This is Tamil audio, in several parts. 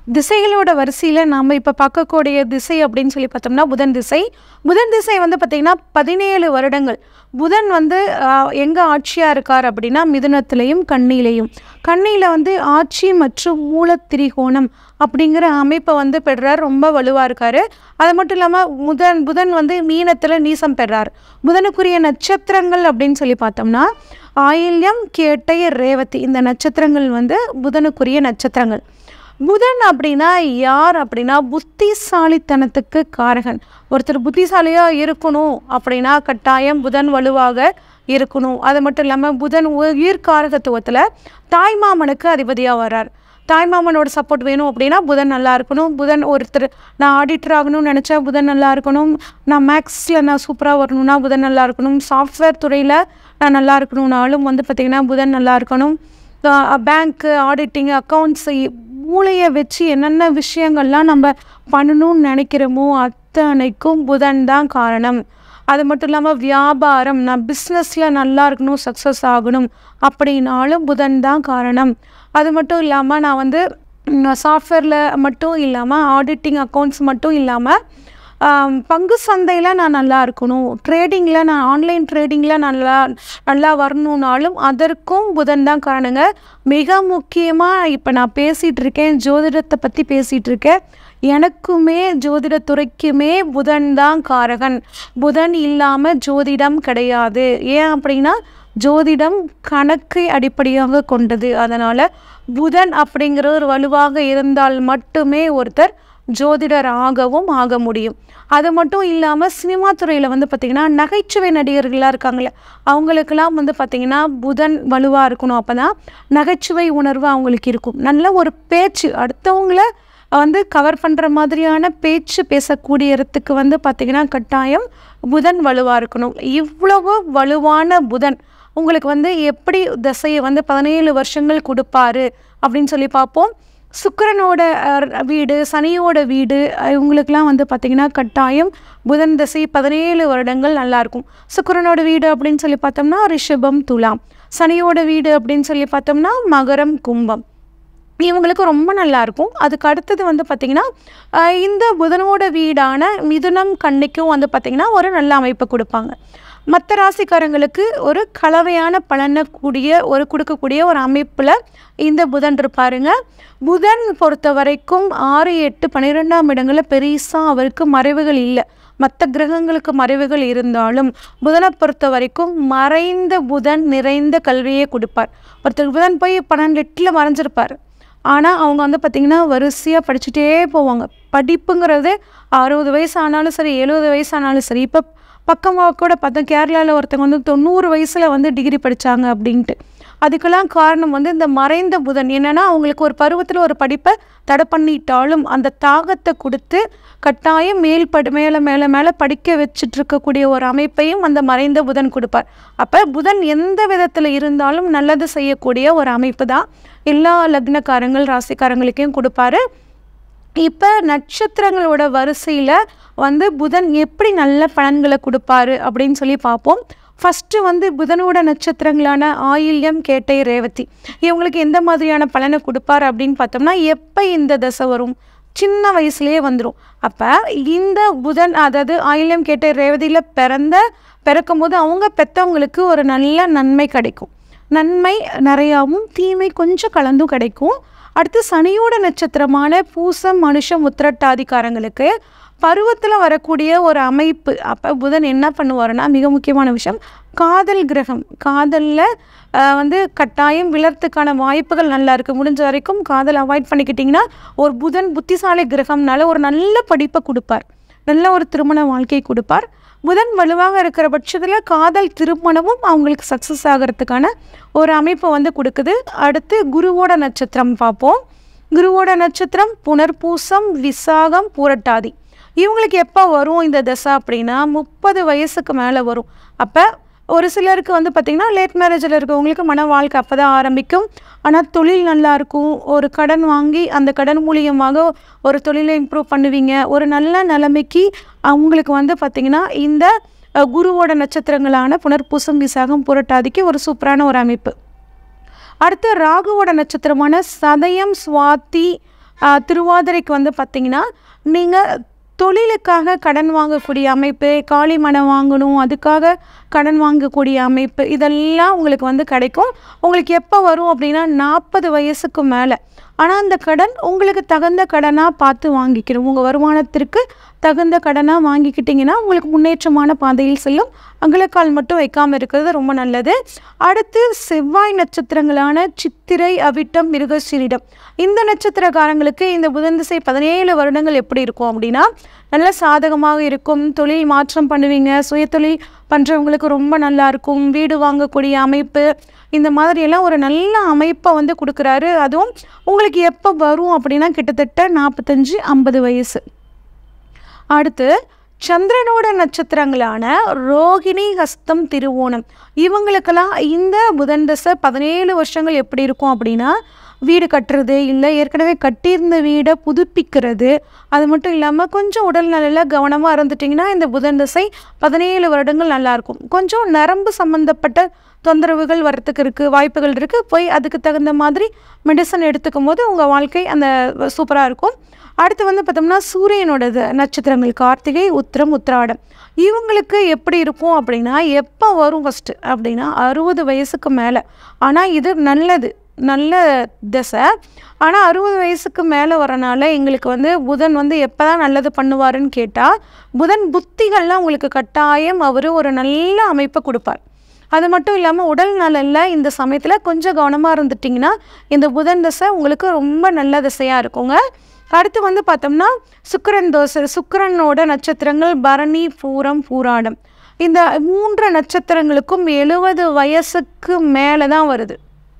திசைகளோட வரிசையில் நாம் இப்போ பார்க்கக்கூடிய திசை அப்படின்னு சொல்லி பார்த்தோம்னா புதன் திசை புதன் திசை வந்து பார்த்திங்கன்னா பதினேழு வருடங்கள் புதன் வந்து எங்கே ஆட்சியாக இருக்கார் அப்படின்னா மிதுனத்திலையும் கண்ணிலையும் கண்ணியில் வந்து ஆட்சி மற்றும் மூலத்திரிகோணம் அப்படிங்கிற அமைப்பை வந்து பெறுறார் ரொம்ப வலுவாக இருக்கார் அது மட்டும் இல்லாமல் புதன் புதன் வந்து மீனத்தில் நீசம் பெறார் புதனுக்குரிய நட்சத்திரங்கள் அப்படின்னு சொல்லி பார்த்தோம்னா ஆயில்யம் கேட்டை ரேவதி இந்த நட்சத்திரங்கள் வந்து புதனுக்குரிய நட்சத்திரங்கள் புதன் அப்படின்னா யார் அப்படின்னா புத்திசாலித்தனத்துக்கு காரகன் ஒருத்தர் புத்திசாலியாக இருக்கணும் அப்படின்னா கட்டாயம் புதன் வலுவாக இருக்கணும் அது மட்டும் இல்லாமல் புதன் உயிர் காரகத்துவத்தில் தாய்மாமனுக்கு அதிபதியாக வர்றார் தாய்மாமனோட சப்போர்ட் வேணும் அப்படின்னா புதன் நல்லா இருக்கணும் புதன் ஒருத்தர் நான் ஆடிட்டர் ஆகணும்னு நினச்சா புதன் நல்லா இருக்கணும் நான் மேக்ஸில் நான் சூப்பராக வரணும்னா புதன் நல்லா இருக்கணும் சாஃப்ட்வேர் துறையில் நான் நல்லா இருக்கணும்னாலும் வந்து பார்த்திங்கன்னா புதன் நல்லா இருக்கணும் பேங்க்கு ஆடிட்டிங் அக்கௌண்ட்ஸ் மூளையை வச்சு என்னென்ன விஷயங்கள்லாம் நம்ம பண்ணணும்னு நினைக்கிறோமோ அத்தனைக்கும் புதன் தான் காரணம் அது மட்டும் இல்லாமல் வியாபாரம் நான் பிஸ்னஸில் நல்லா இருக்கணும் சக்ஸஸ் ஆகணும் அப்படின்னாலும் புதன் தான் காரணம் அது மட்டும் இல்லாமல் நான் வந்து சாஃப்ட்வேரில் மட்டும் இல்லாமல் ஆடிட்டிங் அக்கௌண்ட்ஸ் மட்டும் இல்லாமல் பங்கு சந்தையில் நான் நல்லா இருக்கணும் ட்ரேடிங்கில் நான் ஆன்லைன் ட்ரேடிங்கில் நல்லா நல்லா வரணுன்னாலும் அதற்கும் புதன் தான் காரணங்க மிக முக்கியமாக இப்போ நான் பேசிகிட்டு இருக்கேன் ஜோதிடத்தை பற்றி பேசிகிட்டு இருக்கேன் எனக்குமே ஜோதிடத்துறைக்குமே புதன் தான் காரகன் புதன் இல்லாமல் ஜோதிடம் கிடையாது ஏன் அப்படின்னா ஜோதிடம் கணக்கை அடிப்படையாக கொண்டது அதனால் புதன் அப்படிங்கிற ஒரு வலுவாக இருந்தால் மட்டுமே ஒருத்தர் ஜோதிடர் ஆகவும் ஆக முடியும் அது மட்டும் இல்லாமல் சினிமா துறையில் வந்து பார்த்திங்கன்னா நகைச்சுவை நடிகர்களாக இருக்காங்களே அவங்களுக்கெல்லாம் வந்து பார்த்திங்கன்னா புதன் வலுவாக இருக்கணும் அப்போ தான் நகைச்சுவை உணர்வு அவங்களுக்கு இருக்கும் நல்ல ஒரு பேச்சு அடுத்தவங்கள வந்து கவர் பண்ணுற மாதிரியான பேச்சு பேசக்கூடிய இடத்துக்கு வந்து பார்த்திங்கன்னா கட்டாயம் புதன் வலுவாக இருக்கணும் இவ்வளவு வலுவான புதன் உங்களுக்கு வந்து எப்படி தசையை வந்து பதினேழு வருஷங்கள் கொடுப்பாரு அப்படின்னு சொல்லி பார்ப்போம் சுக்கரனோட வீடு சனியோட வீடு இவங்களுக்கெல்லாம் வந்து பார்த்திங்கன்னா கட்டாயம் புதன் தசை பதினேழு வருடங்கள் நல்லாயிருக்கும் சுக்கரனோட வீடு அப்படின்னு சொல்லி பார்த்தோம்னா ரிஷபம் துலாம் சனியோட வீடு அப்படின்னு சொல்லி பார்த்தோம்னா மகரம் கும்பம் இவங்களுக்கு ரொம்ப நல்லாயிருக்கும் அதுக்கு அடுத்தது வந்து பார்த்திங்கன்னா இந்த புதனோட வீடான மிதுனம் கண்ணிக்கும் வந்து பார்த்திங்கன்னா ஒரு நல்ல அமைப்பை கொடுப்பாங்க மற்ற ராசிக்காரங்களுக்கு ஒரு கலவையான பலனை கூடிய ஒரு கொடுக்கக்கூடிய ஒரு அமைப்பில் இந்த புதன் இருப்பாருங்க புதன் பொறுத்த வரைக்கும் ஆறு எட்டு பன்னிரெண்டாம் இடங்களில் பெருசாக அவருக்கு மறைவுகள் இல்லை மற்ற கிரகங்களுக்கு மறைவுகள் இருந்தாலும் புதனை பொறுத்த வரைக்கும் மறைந்த புதன் நிறைந்த கல்வியை கொடுப்பார் ஒருத்தர் புதன் போய் பன்னெண்டு எட்டில் மறைஞ்சிருப்பார் ஆனால் அவங்க வந்து பார்த்திங்கன்னா வரிசையாக படிச்சுட்டே போவாங்க படிப்புங்கிறது அறுபது வயசு ஆனாலும் சரி எழுபது வயசு ஆனாலும் சரி இப்போ பக்கமாக கூட பார்த்தோம் கேரளாவில் ஒருத்தவங்க வந்து தொண்ணூறு வயசில் வந்து டிகிரி படித்தாங்க அப்படின்ட்டு அதுக்கெல்லாம் காரணம் வந்து இந்த மறைந்த புதன் என்னென்னா அவங்களுக்கு ஒரு பருவத்தில் ஒரு படிப்பை தடை பண்ணிட்டாலும் அந்த தாகத்தை கொடுத்து கட்டாயம் மேல் படி மேலே மேலே மேலே படிக்க வச்சுட்டு இருக்கக்கூடிய ஒரு அமைப்பையும் அந்த மறைந்த புதன் கொடுப்பார் அப்போ புதன் எந்த விதத்தில் இருந்தாலும் நல்லது செய்யக்கூடிய ஒரு அமைப்பு தான் எல்லா லக்னக்காரங்கள் ராசிக்காரங்களுக்கும் கொடுப்பாரு இப்போ நட்சத்திரங்களோட வரிசையில் வந்து புதன் எப்படி நல்ல பலன்களை கொடுப்பாரு அப்படின்னு சொல்லி பார்ப்போம் ஃபஸ்ட்டு வந்து புதனோட நட்சத்திரங்களான ஆயில்யம் கேட்டை ரேவதி இவங்களுக்கு எந்த மாதிரியான பலனை கொடுப்பார் அப்படின்னு பார்த்தோம்னா எப்போ இந்த தசை வரும் சின்ன வயசுலேயே வந்துடும் அப்போ இந்த புதன் அதாவது ஆயில்யம் கேட்டை ரேவதியில் பிறந்த பிறக்கும் போது அவங்க பெற்றவங்களுக்கு ஒரு நல்ல நன்மை கிடைக்கும் நன்மை நிறையாவும் தீமை கொஞ்சம் கலந்தும் கிடைக்கும் அடுத்து சனியோட நட்சத்திரமான பூசம் மனுஷம் உத்திரட்டாதிக்காரங்களுக்கு பருவத்தில் வரக்கூடிய ஒரு அமைப்பு அப்போ புதன் என்ன பண்ணுவாருன்னா மிக முக்கியமான விஷயம் காதல் கிரகம் காதலில் வந்து கட்டாயம் விழறதுக்கான வாய்ப்புகள் நல்லா இருக்குது முடிஞ்ச வரைக்கும் காதல் அவாய்ட் பண்ணிக்கிட்டிங்கன்னா ஒரு புதன் புத்திசாலி கிரகம்னால ஒரு நல்ல படிப்பை கொடுப்பார் நல்ல ஒரு திருமண வாழ்க்கை கொடுப்பார் புதன் வலுவாக இருக்கிற பட்சத்தில் காதல் திருமணமும் அவங்களுக்கு சக்ஸஸ் ஆகிறதுக்கான ஒரு அமைப்பை வந்து கொடுக்குது அடுத்து குருவோட நட்சத்திரம் பார்ப்போம் குருவோட நட்சத்திரம் புனர்பூசம் விசாகம் பூரட்டாதி இவங்களுக்கு எப்போ வரும் இந்த தசை அப்படின்னா முப்பது வயசுக்கு மேலே வரும் அப்போ ஒரு சிலருக்கு வந்து பார்த்திங்கன்னா லேட் மேரேஜில் இருக்கவங்களுக்கு மன வாழ்க்கை அப்போ தான் ஆரம்பிக்கும் ஆனால் தொழில் நல்லா இருக்கும் ஒரு கடன் வாங்கி அந்த கடன் மூலியமாக ஒரு தொழிலை இம்ப்ரூவ் பண்ணுவீங்க ஒரு நல்ல நிலைமைக்கு அவங்களுக்கு வந்து பார்த்திங்கன்னா இந்த அஹ், குருவோட நட்சத்திரங்களான புனர்பூசம் விசாகம் புரட்டாதிக்கு ஒரு சூப்பரான ஒரு அமைப்பு அடுத்து ராகுவோட நட்சத்திரமான சதயம் சுவாதி ஆஹ் திருவாதிரைக்கு வந்து பார்த்திங்கன்னா நீங்கள் தொழிலுக்காக கடன் வாங்கக்கூடிய அமைப்பு காலி மனம் வாங்கணும் அதுக்காக கடன் வாங்கக்கூடிய அமைப்பு இதெல்லாம் உங்களுக்கு வந்து கிடைக்கும் உங்களுக்கு எப்போ வரும் அப்படின்னா நாற்பது வயசுக்கு மேலே ஆனால் அந்த கடன் உங்களுக்கு தகுந்த கடனாக பார்த்து வாங்கிக்கணும் உங்கள் வருமானத்திற்கு தகுந்த கடனாக வாங்கிக்கிட்டிங்கன்னா உங்களுக்கு முன்னேற்றமான பாதையில் செல்லும் அகலக்கால் மட்டும் வைக்காமல் இருக்கிறது ரொம்ப நல்லது அடுத்து செவ்வாய் நட்சத்திரங்களான சித்திரை அவிட்டம் மிருகசீரிடம் இந்த நட்சத்திரக்காரங்களுக்கு இந்த புதன் திசை பதினேழு வருடங்கள் எப்படி இருக்கும் அப்படின்னா நல்ல சாதகமாக இருக்கும் தொழில் மாற்றம் பண்ணுவீங்க சுயதொழில் பண்ணுறவங்களுக்கு ரொம்ப நல்லா இருக்கும் வீடு வாங்கக்கூடிய அமைப்பு இந்த மாதிரியெல்லாம் ஒரு நல்ல அமைப்பை வந்து கொடுக்குறாரு அதுவும் உங்களுக்கு எப்போ வரும் அப்படின்னா கிட்டத்தட்ட நாற்பத்தஞ்சு ஐம்பது வயசு அடுத்து சந்திரனோட நட்சத்திரங்களான ரோகிணி ஹஸ்தம் திருவோணம் இவங்களுக்கெல்லாம் இந்த புதன் தசை பதினேழு வருஷங்கள் எப்படி இருக்கும் அப்படின்னா வீடு கட்டுறது இல்லை ஏற்கனவே கட்டியிருந்த வீடை புதுப்பிக்கிறது அது மட்டும் இல்லாமல் கொஞ்சம் உடல்நலையில் கவனமாக இருந்துட்டிங்கன்னா இந்த புதன் திசை பதினேழு வருடங்கள் நல்லாயிருக்கும் கொஞ்சம் நரம்பு சம்மந்தப்பட்ட தொந்தரவுகள் வரத்துக்கு இருக்குது வாய்ப்புகள் இருக்குது போய் அதுக்கு தகுந்த மாதிரி மெடிசன் எடுத்துக்கும் போது உங்கள் வாழ்க்கை அந்த சூப்பராக இருக்கும் அடுத்து வந்து பார்த்தோம்னா சூரியனோடது நட்சத்திரங்கள் கார்த்திகை உத்திரம் உத்திராடம் இவங்களுக்கு எப்படி இருக்கும் அப்படின்னா எப்போ வரும் ஃபஸ்ட்டு அப்படின்னா அறுபது வயசுக்கு மேலே ஆனால் இது நல்லது நல்ல திசை ஆனால் அறுபது வயசுக்கு மேலே வரனால எங்களுக்கு வந்து புதன் வந்து எப்போ தான் நல்லது பண்ணுவாருன்னு கேட்டால் புதன் புத்திகள்லாம் உங்களுக்கு கட்டாயம் அவர் ஒரு நல்ல அமைப்பை கொடுப்பார் அது மட்டும் இல்லாமல் உடல் நலனில் இந்த சமயத்தில் கொஞ்சம் கவனமாக இருந்துட்டிங்கன்னா இந்த புதன் தசை உங்களுக்கு ரொம்ப நல்ல திசையாக இருக்குங்க அடுத்து வந்து பார்த்தோம்னா சுக்கிரன் தோசை சுக்கிரனோட நட்சத்திரங்கள் பரணி பூரம் பூராடம் இந்த மூன்று நட்சத்திரங்களுக்கும் எழுபது வயசுக்கு மேலே தான் வருது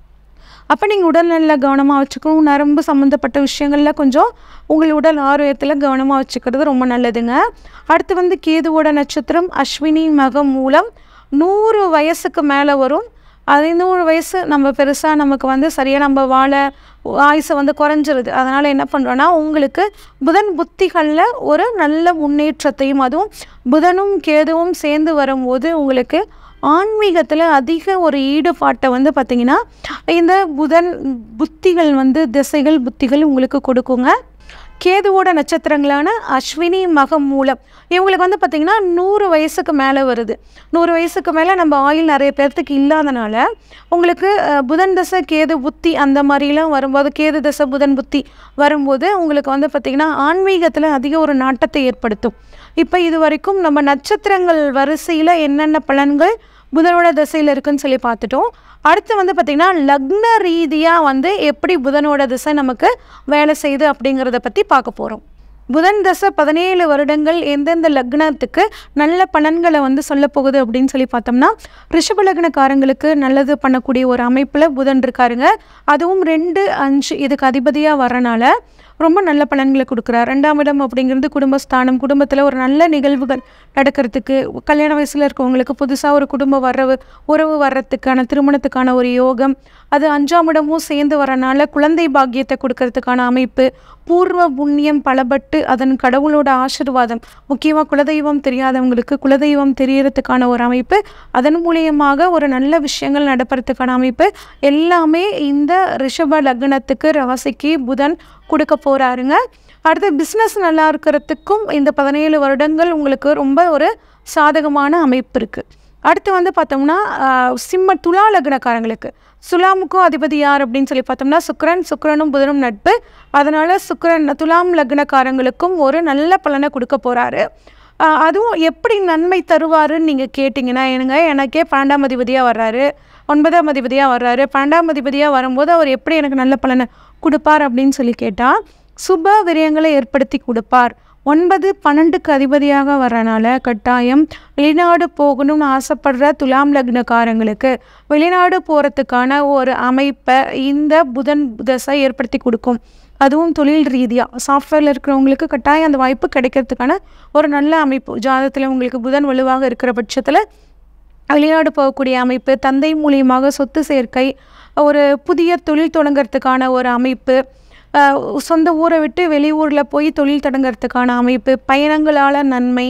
அப்போ நீங்கள் உடல்நலில் கவனமாக வச்சுக்கணும் நரம்பு சம்மந்தப்பட்ட விஷயங்களில் கொஞ்சம் உங்கள் உடல் ஆரோக்கியத்தில் கவனமாக வச்சுக்கிறது ரொம்ப நல்லதுங்க அடுத்து வந்து கேதுவோட நட்சத்திரம் அஸ்வினி மகம் மூலம் நூறு வயசுக்கு மேலே வரும் அது நூறு வயசு நம்ம பெருசாக நமக்கு வந்து சரியாக நம்ம வாழ ஆயுசை வந்து குறைஞ்சிருது அதனால் என்ன பண்ணுறோன்னா உங்களுக்கு புதன் புத்திகளில் ஒரு நல்ல முன்னேற்றத்தையும் அதுவும் புதனும் கேதுவும் சேர்ந்து வரும்போது உங்களுக்கு ஆன்மீகத்தில் அதிக ஒரு ஈடுபாட்டை வந்து பார்த்திங்கன்னா இந்த புதன் புத்திகள் வந்து திசைகள் புத்திகள் உங்களுக்கு கொடுக்குங்க கேதுவோட நட்சத்திரங்களான அஸ்வினி மகம் மூலம் இவங்களுக்கு வந்து பார்த்திங்கன்னா நூறு வயசுக்கு மேலே வருது நூறு வயசுக்கு மேலே நம்ம ஆயில் நிறைய பேர்த்துக்கு இல்லாதனால உங்களுக்கு அஹ், புதன் தசை கேது புத்தி அந்த மாதிரிலாம் வரும்போது கேது தசை புதன் புத்தி வரும்போது உங்களுக்கு வந்து பார்த்திங்கன்னா ஆன்மீகத்தில் அதிக ஒரு நாட்டத்தை ஏற்படுத்தும் இப்போ இது வரைக்கும் நம்ம நட்சத்திரங்கள் வரிசையில் என்னென்ன பலன்கள் புதனோட திசையில் இருக்குன்னு சொல்லி பார்த்துட்டோம் அடுத்து வந்து பார்த்திங்கன்னா லக்ன ரீதியாக வந்து எப்படி புதனோட திசை நமக்கு வேலை செய்யுது அப்படிங்கிறத பற்றி பார்க்க போகிறோம் புதன் தசை பதினேழு வருடங்கள் எந்தெந்த லக்னத்துக்கு நல்ல பலன்களை வந்து சொல்ல போகுது அப்படின்னு சொல்லி பார்த்தோம்னா ரிஷப லக்னக்காரங்களுக்கு நல்லது பண்ணக்கூடிய ஒரு அமைப்பில் புதன் இருக்காருங்க அதுவும் ரெண்டு அஞ்சு இதுக்கு அதிபதியாக வரனால ரொம்ப நல்ல பலன்களை கொடுக்குறார் ரெண்டாம் இடம் அப்படிங்கிறது குடும்பஸ்தானம் குடும்பத்தில் ஒரு நல்ல நிகழ்வுகள் நடக்கிறதுக்கு கல்யாண வயசில் இருக்கவங்களுக்கு புதுசாக ஒரு குடும்ப வரவு உறவு வர்றதுக்கான திருமணத்துக்கான ஒரு யோகம் அது அஞ்சாம் இடமும் சேர்ந்து வரனால குழந்தை பாக்கியத்தை கொடுக்கறதுக்கான அமைப்பு பூர்வ புண்ணியம் பலப்பட்டு அதன் கடவுளோட ஆசிர்வாதம் முக்கியமாக குலதெய்வம் தெரியாதவங்களுக்கு குலதெய்வம் தெரியறதுக்கான ஒரு அமைப்பு அதன் மூலியமாக ஒரு நல்ல விஷயங்கள் நடப்பறதுக்கான அமைப்பு எல்லாமே இந்த ரிஷப லக்னத்துக்கு ராசிக்கு புதன் கொடுக்க போகிறாருங்க அடுத்து பிஸ்னஸ் நல்லா இருக்கிறதுக்கும் இந்த பதினேழு வருடங்கள் உங்களுக்கு ரொம்ப ஒரு சாதகமான அமைப்பு இருக்குது அடுத்து வந்து பார்த்தோம்னா ஆஹ், சிம்ம துலா லக்னக்காரங்களுக்கு சுலாமுக்கும் அதிபதி யார் அப்படின்னு சொல்லி பார்த்தோம்னா சுக்கிரன் சுக்கிரனும் புதனும் நட்பு அதனால் சுக்கிரன் துலாம் லக்னக்காரங்களுக்கும் ஒரு நல்ல பலனை கொடுக்க போகிறாரு அதுவும் எப்படி நன்மை தருவாருன்னு நீங்கள் கேட்டிங்கன்னா எனக்கு எனக்கே பன்னெண்டாம் அதிபதியாக வர்றாரு ஒன்பதாம் அதிபதியாக வர்றாரு பன்னெண்டாம் அதிபதியாக வரும்போது அவர் எப்படி எனக்கு நல்ல பலனை கொடுப்பார் அப்படின்னு சொல்லி கேட்டால் சுப விரயங்களை ஏற்படுத்தி கொடுப்பார் ஒன்பது பன்னெண்டுக்கு அதிபதியாக வரனால கட்டாயம் வெளிநாடு போகணும்னு ஆசைப்படுற துலாம் லக்னக்காரங்களுக்கு வெளிநாடு போகிறதுக்கான ஒரு அமைப்பை இந்த புதன் தசை ஏற்படுத்தி கொடுக்கும் அதுவும் தொழில் ரீதியாக சாஃப்ட்வேரில் இருக்கிறவங்களுக்கு கட்டாயம் அந்த வாய்ப்பு கிடைக்கிறதுக்கான ஒரு நல்ல அமைப்பு ஜாதகத்தில் உங்களுக்கு புதன் வலுவாக இருக்கிற பட்சத்தில் வெளிநாடு போகக்கூடிய அமைப்பு தந்தை மூலியமாக சொத்து சேர்க்கை ஒரு புதிய தொழில் தொடங்கிறதுக்கான ஒரு அமைப்பு அஹ், சொந்த ஊரை விட்டு வெளியூரில் போய் தொழில் தொடங்கிறதுக்கான அமைப்பு பயணங்களால் நன்மை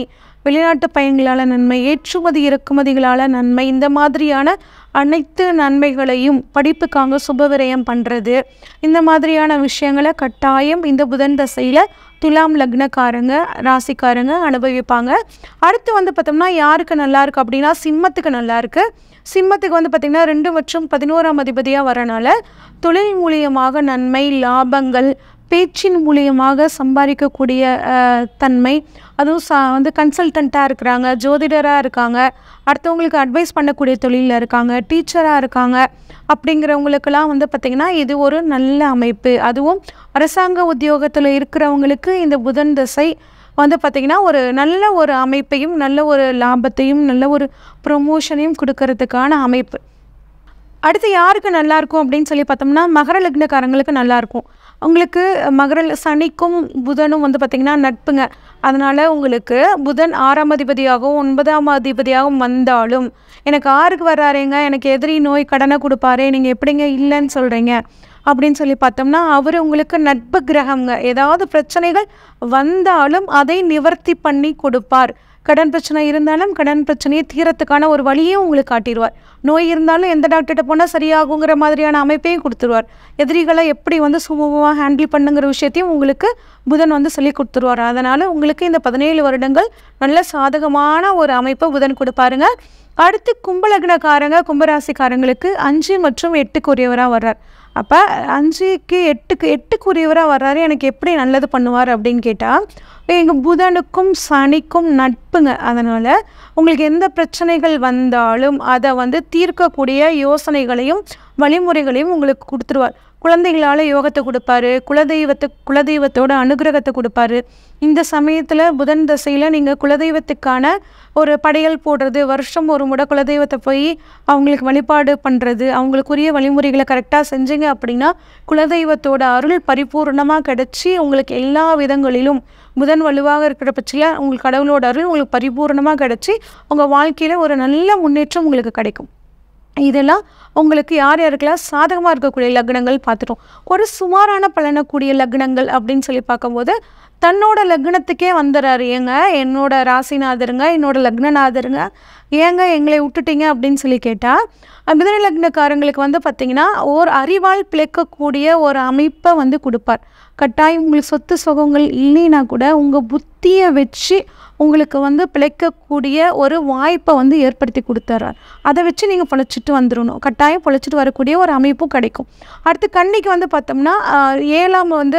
வெளிநாட்டு பயன்களால் நன்மை ஏற்றுமதி இறக்குமதிகளால் நன்மை இந்த மாதிரியான அனைத்து நன்மைகளையும் படிப்புக்காக சுபவிரயம் பண்ணுறது இந்த மாதிரியான விஷயங்களை கட்டாயம் இந்த புதன் தசையில் துலாம் லக்னக்காரங்க ராசிக்காரங்க அனுபவிப்பாங்க அடுத்து வந்து பார்த்தோம்னா யாருக்கு நல்லா இருக்கு அப்படின்னா சிம்மத்துக்கு நல்லா இருக்கு சிம்மத்துக்கு வந்து பார்த்திங்கன்னா ரெண்டு மற்றும் பதினோராம் அதிபதியாக வரனால தொழில் மூலியமாக நன்மை லாபங்கள் பேச்சின் மூலியமாக சம்பாதிக்கக்கூடிய அஹ், தன்மை அதுவும் சா வந்து கன்சல்டண்ட்டாக இருக்கிறாங்க ஜோதிடராக இருக்காங்க அடுத்தவங்களுக்கு அட்வைஸ் பண்ணக்கூடிய தொழிலில் இருக்காங்க டீச்சராக இருக்காங்க அப்படிங்கிறவங்களுக்கெல்லாம் வந்து பார்த்திங்கன்னா இது ஒரு நல்ல அமைப்பு அதுவும் அரசாங்க உத்தியோகத்தில் இருக்கிறவங்களுக்கு இந்த புதன் தசை வந்து பார்த்திங்கன்னா ஒரு நல்ல ஒரு அமைப்பையும் நல்ல ஒரு லாபத்தையும் நல்ல ஒரு ப்ரொமோஷனையும் கொடுக்கறதுக்கான அமைப்பு அடுத்து யாருக்கு நல்லா இருக்கும் அப்படின்னு சொல்லி பார்த்தோம்னா மகர லக்னக்காரங்களுக்கு நல்லா இருக்கும் உங்களுக்கு மகர ல- சனிக்கும் புதனும் வந்து பார்த்திங்கன்னா நட்புங்க அதனால் உங்களுக்கு புதன் ஆறாம் அதிபதியாகவும் ஒன்பதாம் அதிபதியாகவும் வந்தாலும் எனக்கு ஆறுக்கு வர்றாருங்க எனக்கு எதிரி நோய் கடனை கொடுப்பாரு நீங்கள் எப்படிங்க இல்லைன்னு சொல்கிறீங்க அப்படின்னு சொல்லி பார்த்தோம்னா அவர் உங்களுக்கு நட்பு கிரகம்ங்க ஏதாவது பிரச்சனைகள் வந்தாலும் அதை நிவர்த்தி பண்ணி கொடுப்பார் கடன் பிரச்சனை இருந்தாலும் கடன் பிரச்சனையை தீரத்துக்கான ஒரு வழியும் உங்களுக்கு காட்டிடுவார் நோய் இருந்தாலும் எந்த டாக்டர்கிட்ட போனால் சரியாகுங்கிற மாதிரியான அமைப்பையும் கொடுத்துருவார் எதிரிகளை எப்படி வந்து சுமூகமாக ஹேண்டில் பண்ணுங்கிற விஷயத்தையும் உங்களுக்கு புதன் வந்து சொல்லி கொடுத்துருவார் அதனால் உங்களுக்கு இந்த பதினேழு வருடங்கள் நல்ல சாதகமான ஒரு அமைப்பை புதன் கொடுப்பாருங்க அடுத்து கும்பலக்னக்காரங்க கும்பராசிக்காரங்களுக்கு அஞ்சு மற்றும் எட்டுக்குரியவராக வர்றார் அப்போ அஞ்சுக்கு எட்டுக்கு எட்டுக்குரியவராக வர்றாரு எனக்கு எப்படி நல்லது பண்ணுவார் அப்படின்னு கேட்டால் எங்கள் புதனுக்கும் சனிக்கும் நட்புங்க அதனால் உங்களுக்கு எந்த பிரச்சனைகள் வந்தாலும் அதை வந்து தீர்க்கக்கூடிய யோசனைகளையும் வழிமுறைகளையும் உங்களுக்கு கொடுத்துருவார் குழந்தைகளால் யோகத்தை கொடுப்பாரு குலதெய்வத்தை குலதெய்வத்தோட அனுகிரகத்தை கொடுப்பாரு இந்த சமயத்தில் புதன் தசையில் நீங்கள் குலதெய்வத்துக்கான ஒரு படையல் போடுறது வருஷம் ஒரு முறை குலதெய்வத்தை போய் அவங்களுக்கு வழிபாடு பண்ணுறது அவங்களுக்குரிய வழிமுறைகளை கரெக்டாக செஞ்சீங்க அப்படின்னா குலதெய்வத்தோட அருள் பரிபூர்ணமாக கிடச்சி உங்களுக்கு எல்லா விதங்களிலும் புதன் வலுவாக இருக்கிற பட்சத்தில் உங்களுக்கு கடவுளோட அருள் உங்களுக்கு பரிபூர்ணமாக கிடச்சி உங்கள் வாழ்க்கையில் ஒரு நல்ல முன்னேற்றம் உங்களுக்கு கிடைக்கும் இதெல்லாம் உங்களுக்கு யார் யாருக்கெல்லாம் சாதகமாக இருக்கக்கூடிய லக்னங்கள் பார்த்துட்டோம் ஒரு சுமாரான பலனக்கூடிய லக்னங்கள் அப்படின்னு சொல்லி பார்க்கும்போது தன்னோட லக்னத்துக்கே வந்துடுறாரு ஏங்க என்னோட ராசிநாதருங்க என்னோட லக்னநாதருங்க ஏங்க எங்களை விட்டுட்டீங்க அப்படின்னு சொல்லி கேட்டால் மிதன லக்னக்காரங்களுக்கு வந்து பார்த்திங்கன்னா ஓர் அறிவால் பிழைக்கக்கூடிய ஒரு அமைப்பை வந்து கொடுப்பார் கட்டாயம் உங்களுக்கு சொத்து சுகங்கள் இல்லைன்னா கூட உங்கள் புத்தியை வச்சு உங்களுக்கு வந்து பிழைக்கக்கூடிய ஒரு வாய்ப்பை வந்து ஏற்படுத்தி கொடுத்துட்றார் அதை வச்சு நீங்கள் பொழைச்சிட்டு வந்துடணும் கட்டாயம் பொழைச்சிட்டு வரக்கூடிய ஒரு அமைப்பும் கிடைக்கும் அடுத்து கன்னிக்கு வந்து பார்த்தோம்னா ஆஹ், ஏழாம் வந்து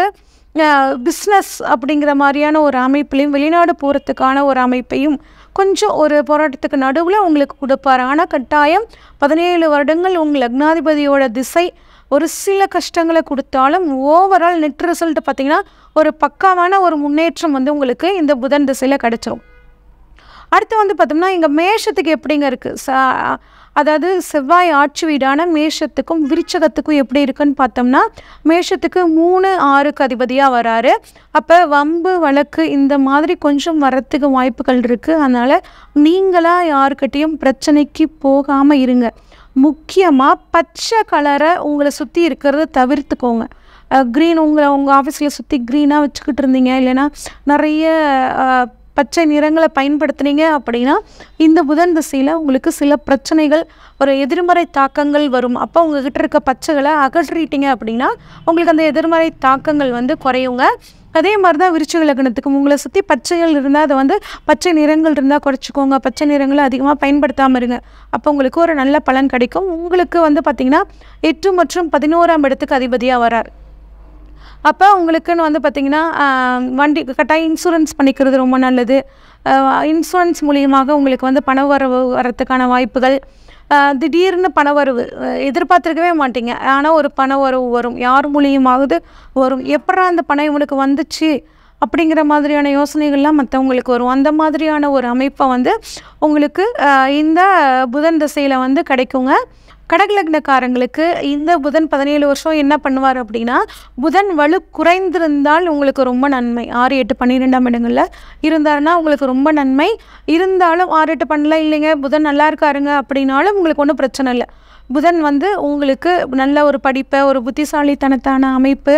பிஸ்னஸ் அப்படிங்கிற மாதிரியான ஒரு அமைப்புலையும் வெளிநாடு போகிறதுக்கான ஒரு அமைப்பையும் கொஞ்சம் ஒரு போராட்டத்துக்கு நடுவில் உங்களுக்கு கொடுப்பாரு ஆனால் கட்டாயம் பதினேழு வருடங்கள் உங்கள் லக்னாதிபதியோட திசை ஒரு சில கஷ்டங்களை கொடுத்தாலும் ஓவரால் நெட் ரிசல்ட் பார்த்தீங்கன்னா ஒரு பக்காவான ஒரு முன்னேற்றம் வந்து உங்களுக்கு இந்த புதன் திசையில் கிடைச்சிரும் அடுத்து வந்து பார்த்தோம்னா இங்கே மேஷத்துக்கு எப்படிங்க இருக்குது ச அதாவது செவ்வாய் ஆட்சி வீடான மேஷத்துக்கும் விருச்சகத்துக்கும் எப்படி இருக்குன்னு பார்த்தோம்னா மேஷத்துக்கு மூணு ஆறுக்கு அதிபதியாக வராரு அப்போ வம்பு வழக்கு இந்த மாதிரி கொஞ்சம் வரத்துக்கு வாய்ப்புகள் இருக்குது அதனால் நீங்களாக யாருக்கிட்டேயும் பிரச்சனைக்கு போகாமல் இருங்க முக்கியமாக பச்சை கலரை உங்களை சுற்றி இருக்கிறத தவிர்த்துக்கோங்க க்ரீன் உங்களை உங்கள் ஆஃபீஸில் சுற்றி க்ரீனாக வச்சுக்கிட்டு இருந்தீங்க இல்லைன்னா நிறைய அஹ், பச்சை நிறங்களை பயன்படுத்துனீங்க அப்படின்னா இந்த புதன் திசையில் உங்களுக்கு சில பிரச்சனைகள் ஒரு எதிர்மறை தாக்கங்கள் வரும் அப்போ உங்ககிட்ட இருக்க பச்சைகளை அகற்றிட்டீங்க அப்படின்னா உங்களுக்கு அந்த எதிர்மறை தாக்கங்கள் வந்து குறையுங்க அதே மாதிரி தான் விருச்சிக லக்னத்துக்கு உங்களை சுற்றி பச்சைகள் இருந்தால் அதை வந்து பச்சை நிறங்கள் இருந்தால் குறைச்சிக்கோங்க பச்சை நிறங்களை அதிகமாக பயன்படுத்தாமல் இருங்க அப்போ உங்களுக்கு ஒரு நல்ல பலன் கிடைக்கும் உங்களுக்கு வந்து பார்த்திங்கன்னா எட்டு மற்றும் பதினோராம் இடத்துக்கு அதிபதியாக வரார் அப்போ உங்களுக்குன்னு வந்து பார்த்திங்கன்னா ஆஹ், வண்டி கட்டாயம் இன்சூரன்ஸ் பண்ணிக்கிறது ரொம்ப நல்லது இன்சூரன்ஸ் மூலியமாக உங்களுக்கு வந்து பண வரவு வரத்துக்கான வாய்ப்புகள் ஆஹ், திடீர்னு பண வரவு அஹ், எதிர்பார்த்திருக்கவே மாட்டீங்க ஆனால் ஒரு பண வரவு வரும் யார் மூலியமாவது வரும் எப்படா அந்த பணம் இவனுக்கு வந்துச்சு அப்படிங்கிற மாதிரியான யோசனைகள்லாம் மற்றவங்களுக்கு வரும் அந்த மாதிரியான ஒரு அமைப்பை வந்து உங்களுக்கு ஆஹ், இந்த புதன் திசையில் வந்து கிடைக்குங்க கடகலக்னக்காரங்களுக்கு இந்த புதன் பதினேழு வருஷம் என்ன பண்ணுவார் அப்படின்னா புதன் வலு குறைந்திருந்தால் உங்களுக்கு ரொம்ப நன்மை ஆறு எட்டு பன்னிரெண்டாம் இடங்களில் இருந்தாருன்னா உங்களுக்கு ரொம்ப நன்மை இருந்தாலும் ஆறு எட்டு பண்ணல இல்லைங்க புதன் நல்லா இருக்காருங்க அப்படின்னாலும் உங்களுக்கு ஒன்றும் பிரச்சனை இல்லை புதன் வந்து உங்களுக்கு நல்ல ஒரு படிப்பை ஒரு புத்திசாலித்தனத்தான அமைப்பு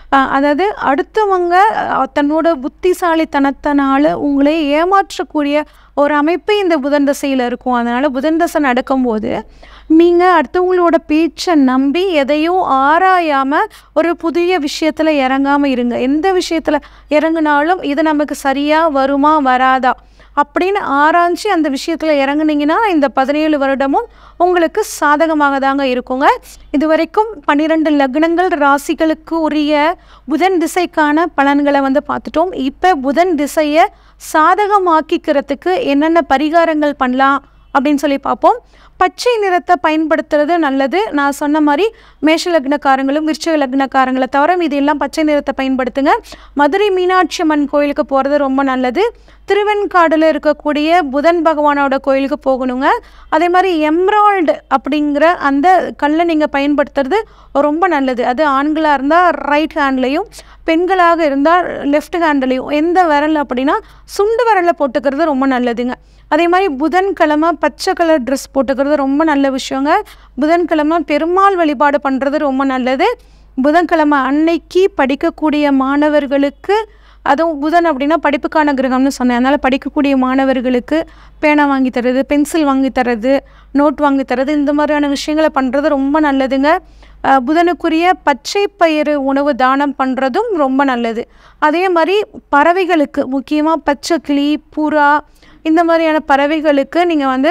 அஹ், அதாவது அடுத்தவங்க அஹ், தன்னோட புத்திசாலித்தனத்தினால உங்களை ஏமாற்றக்கூடிய ஒரு அமைப்பு இந்த புதன் தசையில் இருக்கும் அதனால் புதன் தசை நடக்கும்போது நீங்கள் அடுத்தவங்களோட பேச்சை நம்பி எதையும் ஆராயாமல் ஒரு புதிய விஷயத்தில் இறங்காமல் இருங்க எந்த விஷயத்தில் இறங்குனாலும் இது நமக்கு சரியாக வருமா வராதா அப்படின்னு ஆராய்ச்சி அந்த விஷயத்தில் இறங்குனீங்கன்னா இந்த பதினேழு வருடமும் உங்களுக்கு சாதகமாக தாங்க இருக்குங்க இது வரைக்கும் பன்னிரெண்டு லக்னங்கள் ராசிகளுக்கு உரிய புதன் திசைக்கான பலன்களை வந்து பார்த்துட்டோம் இப்போ புதன் திசையை சாதகமாக்கிக்கிறதுக்கு என்னென்ன பரிகாரங்கள் பண்ணலாம் அப்படின்னு சொல்லி பார்ப்போம் பச்சை நிறத்தை பயன்படுத்துறது நல்லது நான் சொன்ன மாதிரி மேஷ லக்னக்காரங்களும் விருச்சிக லக்னக்காரங்களை தவிர இது எல்லாம் பச்சை நிறத்தை பயன்படுத்துங்க மதுரை மீனாட்சி அம்மன் கோயிலுக்கு போகிறது ரொம்ப நல்லது திருவெண்காடில் இருக்கக்கூடிய புதன் பகவானோட கோயிலுக்கு போகணுங்க அதே மாதிரி எம்ராய்டு அப்படிங்கிற அந்த கல்லை நீங்கள் பயன்படுத்துறது ரொம்ப நல்லது அது ஆண்களாக இருந்தால் ரைட் ஹேண்ட்லேயும் பெண்களாக இருந்தால் லெஃப்ட் ஹேண்ட்லேயும் எந்த விரல் அப்படின்னா சுண்டு விரலில் போட்டுக்கிறது ரொம்ப நல்லதுங்க அதே மாதிரி புதன்கிழமை பச்சை கலர் ட்ரெஸ் போட்டுக்கிறது ரொம்ப நல்ல விஷயங்க புதன்கிழமை பெருமாள் வழிபாடு பண்ணுறது ரொம்ப நல்லது புதன்கிழமை அன்னைக்கு படிக்கக்கூடிய மாணவர்களுக்கு அதுவும் புதன் அப்படின்னா படிப்புக்கான கிரகம்னு சொன்னேன் அதனால் படிக்கக்கூடிய மாணவர்களுக்கு பேனா வாங்கி தர்றது பென்சில் வாங்கி தர்றது நோட் வாங்கி தர்றது இந்த மாதிரியான விஷயங்களை பண்ணுறது ரொம்ப நல்லதுங்க அஹ் புதனுக்குரிய பச்சை பயிறு உணவு தானம் பண்ணுறதும் ரொம்ப நல்லது அதே மாதிரி பறவைகளுக்கு முக்கியமாக பச்சை கிளி புறா இந்த மாதிரியான பறவைகளுக்கு நீங்கள் வந்து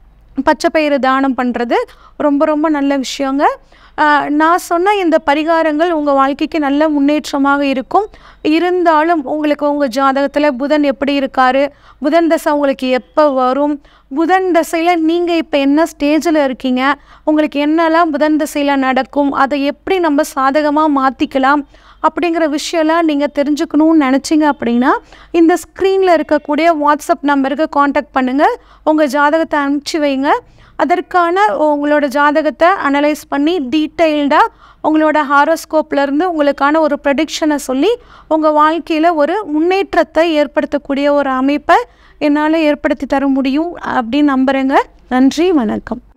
பச்சை பயிறு தானம் பண்ணுறது ரொம்ப ரொம்ப நல்ல விஷயங்க ஆஹ் நான் சொன்ன இந்த பரிகாரங்கள் உங்கள் வாழ்க்கைக்கு நல்ல முன்னேற்றமாக இருக்கும் இருந்தாலும் உங்களுக்கு உங்கள் ஜாதகத்தில் புதன் எப்படி இருக்காரு புதன் தசை உங்களுக்கு எப்போ வரும் புதன் தசையில் நீங்கள் இப்போ என்ன ஸ்டேஜில் இருக்கீங்க உங்களுக்கு என்னெல்லாம் புதன் தசையில் நடக்கும் அதை எப்படி நம்ம சாதகமாக மாற்றிக்கலாம் அப்படிங்கிற விஷயம்லாம் நீங்கள் தெரிஞ்சுக்கணும்னு நினச்சிங்க அப்படின்னா இந்த ஸ்க்ரீனில் இருக்கக்கூடிய வாட்ஸ்அப் நம்பருக்கு காண்டாக்ட் பண்ணுங்கள் உங்கள் ஜாதகத்தை அனுப்பிச்சி வைங்க அதற்கான உங்களோட ஜாதகத்தை அனலைஸ் பண்ணி டீட்டெயில்டாக உங்களோட ஹாரோஸ்கோப்லேருந்து உங்களுக்கான ஒரு ப்ரெடிக்ஷனை சொல்லி உங்கள் வாழ்க்கையில் ஒரு முன்னேற்றத்தை ஏற்படுத்தக்கூடிய ஒரு அமைப்பை என்னால் ஏற்படுத்தி தர முடியும் அப்படின்னு நம்புகிறேங்க நன்றி வணக்கம்